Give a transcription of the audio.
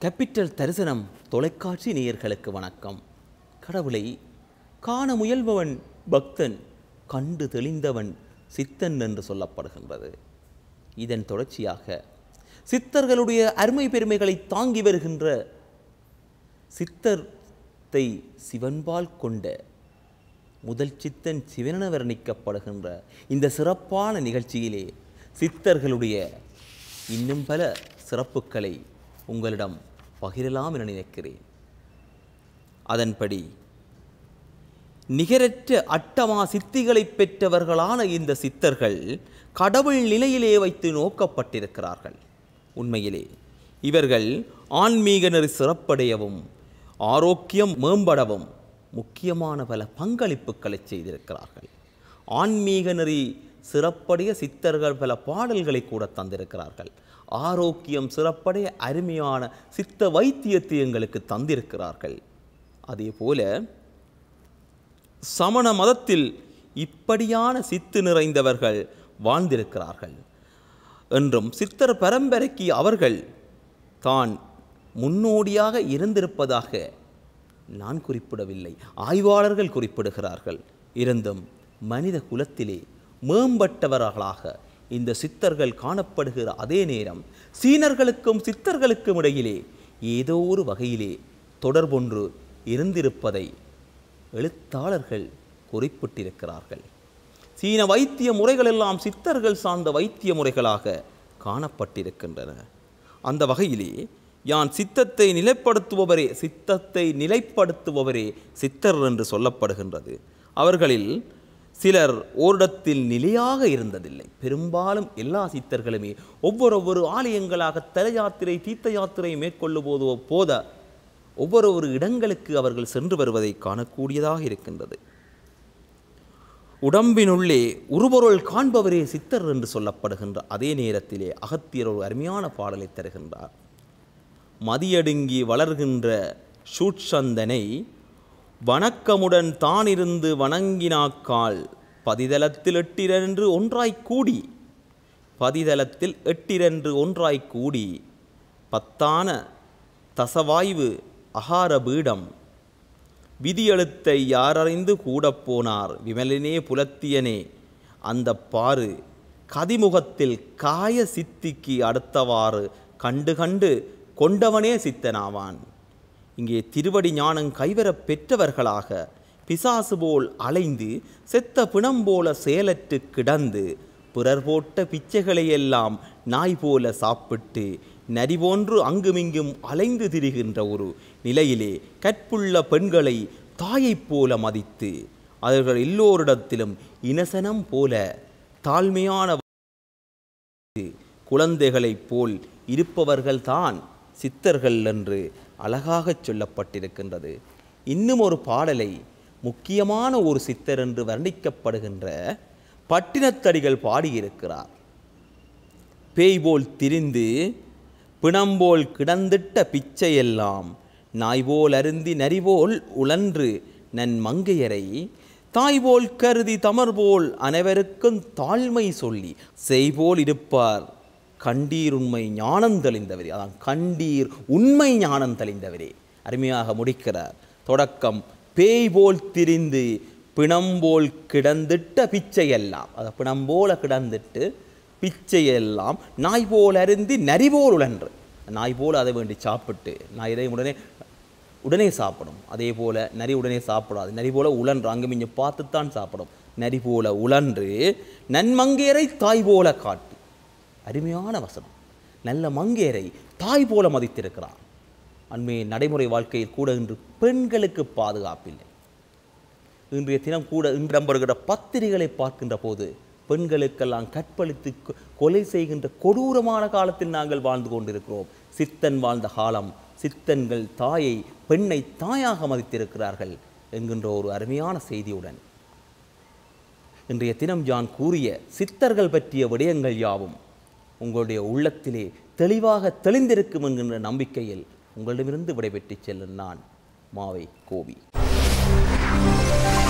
capital தரிசனம் தொலைக்காட்சி நேயர்களுக்கு வணக்கம் கடவுளை காண முயல்பவன் பக்தன் கண்டு தெளிந்தவன் சித்தன் என்று சொல்லப்படுகின்றது இதன் தொடர்ச்சியாக சித்தர்களுடைய அருமை பெருமைகளை தாங்கி வருகின்ற சித்தத்தை சிவன்பால் கொண்ட முதல் சித்தன் சிவனென வர்ணிக்கப்படுகின்ற இந்த சிறப்பான நிகழ்ச்சியிலே சித்தர்களுடைய இன்னும் பல சிறப்புகளை உங்களிடம் பகிரலாம் என நினைக்கிறேன் அதன்படி நிகரற்ற அட்டமா சித்திகளை பெற்றவர்களான இந்த சித்தர்கள் கடவுள் நிலையிலே வைத்து நோக்கப்பட்டிருக்கிறார்கள் உண்மையிலே இவர்கள் ஆன்மீக நெறி சிறப்படையவும் ஆரோக்கியம் மேம்படவும் முக்கியமான பல பங்களிப்புகளை செய்திருக்கிறார்கள் ஆன்மீக நெறி சிறப்படைய சித்தர்கள் பல பாடல்களை கூட தந்திருக்கிறார்கள் ஆரோக்கியம் சிறப்படைய அருமையான சித்த வைத்தியத்தை எங்களுக்கு தந்திருக்கிறார்கள் அதே போல சமண மதத்தில் இப்படியான சித்து நிறைந்தவர்கள் வாழ்ந்திருக்கிறார்கள் என்றும் சித்தர் பரம்பரைக்கு அவர்கள் தான் முன்னோடியாக இருந்திருப்பதாக நான் குறிப்பிடவில்லை ஆய்வாளர்கள் குறிப்பிடுகிறார்கள் இருந்தும் மனித குலத்திலே மேம்பட்டவர்களாக இந்த சித்தர்கள் காணப்படுகிற அதே நேரம் சீனர்களுக்கும் சித்தர்களுக்கும் இடையிலே ஏதோ ஒரு வகையிலே தொடர்பொன்று இருந்திருப்பதை எழுத்தாளர்கள் குறிப்பிட்டிருக்கிறார்கள் சீன வைத்திய முறைகள் எல்லாம் சித்தர்கள் சார்ந்த வைத்திய முறைகளாக காணப்பட்டிருக்கின்றன அந்த வகையிலே யான் சித்தத்தை நிலைப்படுத்துபவரே சித்தத்தை நிலைப்படுத்துபவரே சித்தர் என்று சொல்லப்படுகின்றது அவர்களில் சிலர் ஓரிடத்தில் நிலையாக இருந்ததில்லை பெரும்பாலும் எல்லா சித்தர்களுமே ஒவ்வொரு ஒவ்வொரு ஆலயங்களாக தல யாத்திரை தீர்த்த யாத்திரை மேற்கொள்ளும் போதோ போத ஒவ்வொரு ஒரு இடங்களுக்கு அவர்கள் சென்று வருவதை காணக்கூடியதாக இருக்கின்றது உடம்பினுள்ளே உருபொருள் காண்பவரே சித்தர் என்று சொல்லப்படுகின்ற அதே நேரத்திலே அகத்தியர் ஒரு அருமையான பாடலை தருகின்றார் மதியடுங்கி வளர்கின்ற சூட்சந்தனை வணக்கமுடன் தானிருந்து வணங்கினாக்கால் பதிதலத்தில் எட்டிரன்று ஒன்றாய்க் கூடி பதிதலத்தில் எட்டிரன்று ஒன்றாய்க் கூடி பத்தான தசவாய்வு அகார பீடம் விதியெழுத்தை யாரறிந்து கூடப் போனார் விமலினே புலத்தியனே அந்த பாரு கதிமுகத்தில் காய சித்திக்கு அடுத்தவாறு கண்டு கண்டு கொண்டவனே சித்தனாவான் இங்கே திருவடி ஞானம் கைவரப் பெற்றவர்களாக பிசாசு போல் அலைந்து செத்த பிணம் போல செயலற்று கிடந்து பிறர் போட்ட பிச்சைகளையெல்லாம் நாய் போல சாப்பிட்டு நரி போன்று அங்குமிங்கும் அலைந்து திரிகின்ற ஒரு நிலையிலே கற்புள்ள பெண்களை தாயைப் போல மதித்து அவர்கள் எல்லோரிடத்திலும் இனசனம் போல தாழ்மையான குழந்தைகளைப் போல் இருப்பவர்கள்தான் சித்தர்கள் என்று அழகாகச் சொல்லப்பட்டிருக்கின்றது இன்னும் ஒரு பாடலை முக்கியமான ஒரு சித்தர் என்று வர்ணிக்கப்படுகின்ற பட்டினத்தடிகள் பாடியிருக்கிறார் பேய் போல் திரிந்து பிணம்போல் கிடந்திட்ட பிச்சையெல்லாம் நாய்போல் அருந்தி நரிபோல் உழன்று நன் மங்கையரை தாய்போல் கருதி தமர்போல் அனைவருக்கும் தாழ்மை சொல்லி செய்போல் இருப்பார் கண்டீர் உண்மை ஞானம் தெளிந்தவரே அதான் கண்டீர் உண்மை ஞானம் தெளிந்தவரே அருமையாக முடிக்கிறார் தொடக்கம் பேய் போல் திரிந்து பிணம்போல் கிடந்திட்ட பிச்சையெல்லாம் அதை பிணம் போல கிடந்துட்டு பிச்சையெல்லாம் நாய் போல் அருந்தி நரி போல் உழன்று நாய் போல் அதை வேண்டி சாப்பிட்டு நான் இதை உடனே உடனே சாப்பிடும் அதே போல் நரி உடனே சாப்பிடாது நரி போல உழன்று அங்கு மிஞ்சு பார்த்துத்தான் சாப்பிடும் நரி போல உழன்று நன்மங்கையரை தாய் போல காட்டி அருமையான வசனம் நல்ல மங்கையரை தாய் போல மதித்திருக்கிறார் அண்மைய நடைமுறை வாழ்க்கையில் கூட இன்று பெண்களுக்கு பாதுகாப்பில்லை இன்றைய தினம் கூட இன்றம் வருகிற பத்திரிகைகளை பார்க்கின்ற போது பெண்களுக்கெல்லாம் கற்பழித்து கொ- கொலை செய்கின்ற கொடூரமான காலத்தில் நாங்கள் வாழ்ந்து கொண்டிருக்கிறோம் சித்தன் வாழ்ந்த காலம் சித்தன்கள் தாயை பெண்ணை தாயாக மதித்திருக்கிறார்கள் என்கின்ற ஒரு அருமையான செய்தியுடன் இன்றைய தினம் யான் கூறிய சித்தர்கள் பற்றிய விடயங்கள் யாவும் உங்களுடைய உள்ளத்திலே தெளிவாக தெளிந்திருக்கும் என்கின்ற நம்பிக்கையில் உங்களிடமிருந்து விடைபெற்றுச் செல்லும் நான் மாவை கோவி